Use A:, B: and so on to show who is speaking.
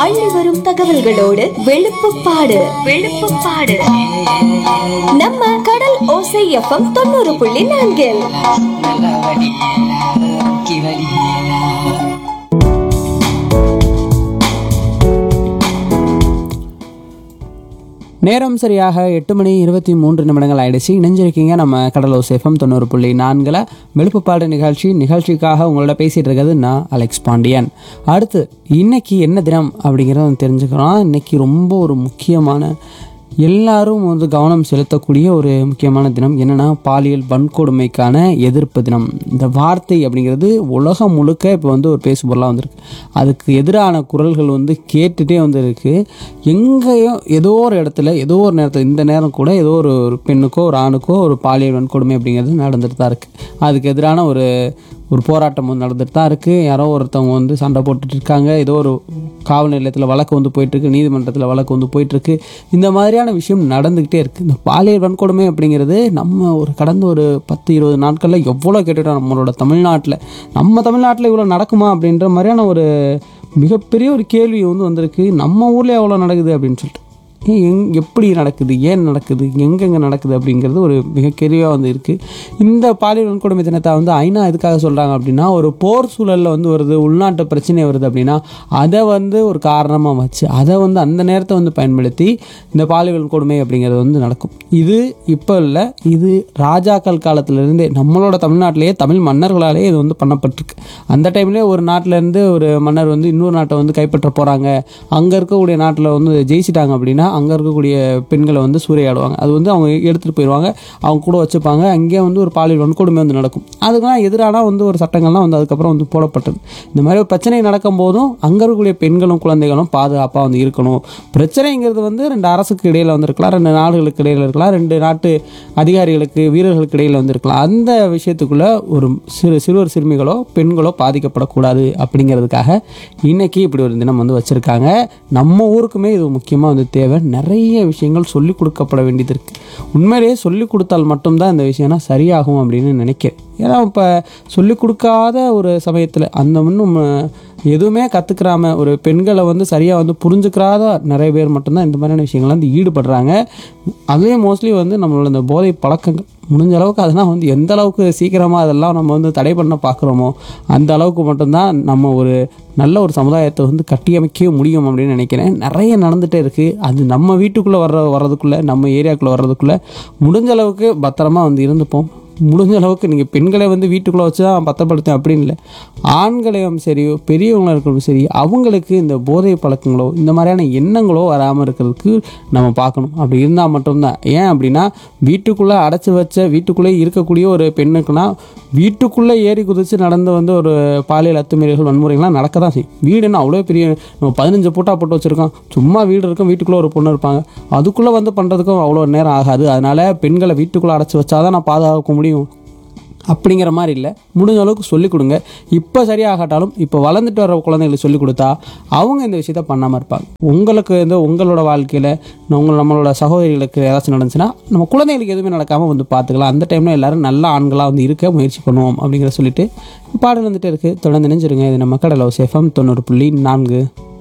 A: அள்ளி வரும் தகவல்களோடு வெளுப்புப்பாடு வெளுப்புப்பாடு நம்ம கடல் ஓசை எஃப்எம் தொண்ணூறு புள்ளி நான்கில்
B: நல்ல வடி வடி
C: நேரம் சரியாக எட்டு மணி இருபத்தி மூன்று நிமிடங்கள் ஆயிடுச்சு இணைஞ்சிருக்கீங்க நம்ம கடலூர் சேஃபம் தொண்ணூறு புள்ளி நான்கில் வெளுப்புப்பாடு நிகழ்ச்சி நிகழ்ச்சிக்காக உங்களோட பேசிகிட்டு இருக்கிறது நான் அலெக்ஸ் பாண்டியன் அடுத்து இன்னைக்கு என்ன தினம் அப்படிங்கிறத வந்து தெரிஞ்சுக்கிறோம் இன்னைக்கு ரொம்ப ஒரு முக்கியமான எல்லாரும் வந்து கவனம் செலுத்தக்கூடிய ஒரு முக்கியமான தினம் என்னன்னா பாலியல் வன்கொடுமைக்கான எதிர்ப்பு தினம் இந்த வார்த்தை அப்படிங்கிறது உலகம் முழுக்க இப்போ வந்து ஒரு பேசுபொருளாக வந்திருக்கு அதுக்கு எதிரான குரல்கள் வந்து கேட்டுட்டே வந்து இருக்கு எங்கேயோ ஏதோ ஒரு இடத்துல ஏதோ ஒரு நேரத்தில் இந்த நேரம் கூட ஏதோ ஒரு ஒரு பெண்ணுக்கோ ஒரு ஆணுக்கோ ஒரு பாலியல் வன்கொடுமை அப்படிங்கிறது நடந்துட்டு தான் இருக்கு அதுக்கு எதிரான ஒரு ஒரு போராட்டம் வந்து நடந்துட்டு தான் இருக்குது யாரோ ஒருத்தவங்க வந்து சண்டை போட்டுட்டு இருக்காங்க ஏதோ ஒரு காவல் நிலையத்தில் வழக்கு வந்து போயிட்டுருக்கு நீதிமன்றத்தில் வழக்கு வந்து போயிட்டுருக்கு இந்த மாதிரியான விஷயம் நடந்துக்கிட்டே இருக்குது இந்த பாலியல் வன்கொடுமை அப்படிங்கிறது நம்ம ஒரு கடந்த ஒரு பத்து இருபது நாட்களில் எவ்வளோ கேட்டுட்டோம் நம்மளோட தமிழ்நாட்டில் நம்ம தமிழ்நாட்டில் இவ்வளோ நடக்குமா அப்படின்ற மாதிரியான ஒரு மிகப்பெரிய ஒரு கேள்வி வந்து வந்திருக்கு நம்ம ஊரில் எவ்வளோ நடக்குது அப்படின்னு சொல்லிட்டு ஏன் எங் எப்படி நடக்குது ஏன் நடக்குது எங்கெங்கே நடக்குது அப்படிங்கிறது ஒரு மிக கேள்வியாக வந்து இருக்குது இந்த பாலியல் வன்கொடுமை தினத்தை வந்து ஐநா எதுக்காக சொல்கிறாங்க அப்படின்னா ஒரு போர் சூழலில் வந்து வருது உள்நாட்டு பிரச்சனை வருது அப்படின்னா அதை வந்து ஒரு காரணமாக வச்சு அதை வந்து அந்த நேரத்தை வந்து பயன்படுத்தி இந்த பாலியல் வன்கொடுமை அப்படிங்கிறது வந்து நடக்கும் இது இப்போ இல்லை இது ராஜாக்கள் காலத்திலிருந்தே நம்மளோட தமிழ்நாட்டிலேயே தமிழ் மன்னர்களாலேயே இது வந்து பண்ணப்பட்டிருக்கு அந்த டைம்லேயே ஒரு நாட்டிலேருந்து ஒரு மன்னர் வந்து இன்னொரு நாட்டை வந்து கைப்பற்ற போகிறாங்க அங்கே இருக்கக்கூடிய நாட்டில் வந்து ஜெயிச்சிட்டாங்க அப்படின்னா அங்கே இருக்கக்கூடிய பெண்களை வந்து சூறையாடுவாங்க அது வந்து அவங்க எடுத்துகிட்டு போயிடுவாங்க அவங்க கூட வச்சுப்பாங்க அங்கேயே வந்து ஒரு பாலியல் வன்கொடுமை வந்து நடக்கும் அதுக்கெல்லாம் எதிரான வந்து ஒரு சட்டங்கள்லாம் வந்து அதுக்கப்புறம் வந்து போடப்பட்டது இந்த மாதிரி ஒரு பிரச்சனை நடக்கும் போதும் அங்கே இருக்கக்கூடிய பெண்களும் குழந்தைகளும் பாதுகாப்பாக வந்து இருக்கணும் பிரச்சனைங்கிறது வந்து ரெண்டு அரசுக்கு இடையில் வந்து இருக்கலாம் ரெண்டு நாடுகளுக்கு இடையில் இருக்கலாம் ரெண்டு நாட்டு அதிகாரிகளுக்கு வீரர்களுக்கு இடையில் வந்து இருக்கலாம் அந்த விஷயத்துக்குள்ள ஒரு சிறு சிறுவர் சிறுமிகளோ பெண்களோ பாதிக்கப்படக்கூடாது அப்படிங்கிறதுக்காக இன்னைக்கு இப்படி ஒரு தினம் வந்து வச்சுருக்காங்க நம்ம ஊருக்குமே இது முக்கியமாக வந்து தேவை நிறைய விஷயங்கள் சொல்லிக் கொடுக்கப்பட வேண்டியது இருக்குது உண்மையிலேயே சொல்லிக் கொடுத்தால் மட்டும்தான் இந்த விஷயம்னா சரியாகும் அப்படின்னு நினைக்கிறேன் ஏன்னா இப்போ சொல்லிக் கொடுக்காத ஒரு சமயத்தில் அந்த இன்னும் எதுவுமே கற்றுக்கிறாம ஒரு பெண்களை வந்து சரியாக வந்து புரிஞ்சுக்கிறாத நிறைய பேர் மட்டும்தான் இந்த மாதிரியான விஷயங்கள்லாம் வந்து ஈடுபடுறாங்க அதுலேயும் மோஸ்ட்லி வந்து நம்மளோட இந்த போதை பழக்கங்கள் முடிஞ்ச அளவுக்கு அதெல்லாம் வந்து எந்த அளவுக்கு சீக்கிரமாக அதெல்லாம் நம்ம வந்து தடை பண்ண பார்க்குறோமோ அந்த அளவுக்கு மட்டும்தான் நம்ம ஒரு நல்ல ஒரு சமுதாயத்தை வந்து கட்டியமைக்க முடியும் அப்படின்னு நினைக்கிறேன் நிறைய நடந்துகிட்டே இருக்குது அது நம்ம வீட்டுக்குள்ளே வர்ற வர்றதுக்குள்ளே நம்ம ஏரியாக்குள்ளே வர்றதுக்குள்ளே முடிஞ்ச அளவுக்கு பத்திரமா வந்து இருந்துப்போம் முடிஞ்ச அளவுக்கு நீங்கள் பெண்களை வந்து வீட்டுக்குள்ளே வச்சு தான் பத்தப்படுத்தேன் அப்படின்னு இல்லை ஆண்களையும் சரி பெரியவங்களும் இருக்கணும் சரி அவங்களுக்கு இந்த போதை பழக்கங்களோ இந்த மாதிரியான எண்ணங்களோ வராமல் இருக்கிறதுக்கு நம்ம பார்க்கணும் அப்படி இருந்தால் மட்டும்தான் ஏன் அப்படின்னா வீட்டுக்குள்ளே அடைச்சி வச்ச வீட்டுக்குள்ளே இருக்கக்கூடிய ஒரு பெண்ணுக்குன்னா வீட்டுக்குள்ளே ஏறி குதித்து நடந்து வந்து ஒரு பாலியல் அத்துமீறல்கள் வன்முறைகள்லாம் நடக்க தான் செய்யும் வீடுன்னா அவ்வளோ பெரிய நம்ம பதினஞ்சு பூட்டா போட்டு வச்சுருக்கோம் சும்மா வீடு இருக்கும் வீட்டுக்குள்ளே ஒரு பொண்ணு இருப்பாங்க அதுக்குள்ளே வந்து பண்ணுறதுக்கும் அவ்வளோ நேரம் ஆகாது அதனால் பெண்களை வீட்டுக்குள்ளே அடைச்சி வச்சாதான் நான் பாதுகாக்க முடியும் அப்படிங்கிற மாதிரி இல்லை முடிஞ்ச அளவுக்கு சொல்லிக் கொடுங்க இப்போ சரியாகட்டாலும் இப்போ வளர்ந்துட்டு வர குழந்தைங்களுக்கு சொல்லிக் கொடுத்தா அவங்க இந்த விஷயத்த பண்ணாமல் இருப்பாங்க உங்களுக்கு வந்து உங்களோட வாழ்க்கையில் உங்கள் நம்மளோட சகோதரிகளுக்கு ஏதாச்சும் நடந்துச்சுன்னா நம்ம குழந்தைகளுக்கு எதுவுமே நடக்காமல் வந்து பார்த்துக்கலாம் அந்த டைமில் எல்லாரும் நல்ல ஆண்களாக வந்து இருக்க முயற்சி பண்ணுவோம் அப்படிங்கிற சொல்லிட்டு பாடல் வந்துட்டு இருக்குது தொடர்ந்து நினைஞ்சிருங்க இது நம்ம கடலோ சேஃபம் தொண்ணூறு புள்ளி நான்கு